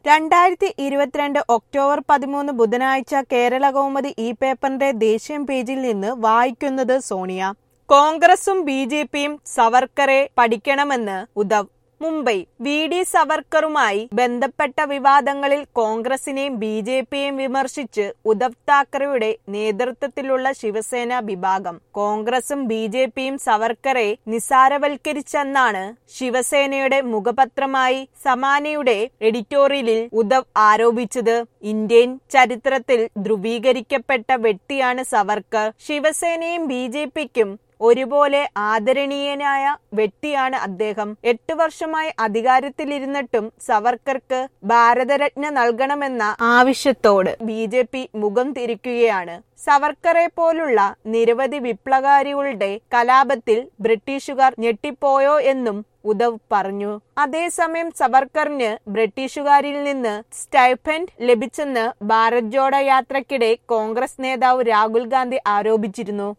രണ്ടായിരത്തി ഇരുപത്തിരണ്ട് ഒക്ടോബർ പതിമൂന്ന് ബുധനാഴ്ച കേരള കൗമുദി ഈ പേപ്പറിന്റെ ദേശീയ പേജിൽ നിന്ന് വായിക്കുന്നത് സോണിയ കോൺഗ്രസും ബി ജെ പിയും സവർക്കറെ പഠിക്കണമെന്ന് ഉദ്ധവ് മുംബൈ വി ഡി സവർക്കറുമായി ബന്ധപ്പെട്ട വിവാദങ്ങളിൽ കോൺഗ്രസിനെയും ബി ജെ പിയെയും വിമർശിച്ച് ഉദ്ധവ് താക്കറെയുടെ നേതൃത്വത്തിലുള്ള ശിവസേന വിഭാഗം കോൺഗ്രസും ബി ജെ പിയും സവർക്കറെ നിസാരവൽക്കരിച്ചെന്നാണ് ശിവസേനയുടെ മുഖപത്രമായി സമാനയുടെ എഡിറ്റോറിയലിൽ ഉദ്ധവ് ആരോപിച്ചത് ഇന്ത്യൻ ചരിത്രത്തിൽ ധ്രുവീകരിക്കപ്പെട്ട വ്യക്തിയാണ് സവർക്കർ ശിവസേനയും ബി ജെ പിക്കും ഒരുപോലെ ആദരണീയനായ വ്യക്തിയാണ് അദ്ദേഹം എട്ടു വർഷമായി അധികാരത്തിലിരുന്നിട്ടും സവർക്കർക്ക് ഭാരതരത്ന നൽകണമെന്ന ആവശ്യത്തോട് ബി ജെ പി മുഖം തിരിക്കുകയാണ് സവർക്കറെ പോലുള്ള നിരവധി വിപ്ലവകാരികളുടെ കലാപത്തിൽ ബ്രിട്ടീഷുകാർ ഞെട്ടിപ്പോയോ എന്നും ഉദ്ധവ് പറഞ്ഞു അതേസമയം സവർക്കറിന് ബ്രിട്ടീഷുകാരിൽ നിന്ന് സ്റ്റൈഫൻഡ് ലഭിച്ചെന്ന് ഭാരത് ജോഡോ യാത്രക്കിടെ കോൺഗ്രസ് നേതാവ് രാഹുൽ ഗാന്ധി ആരോപിച്ചിരുന്നു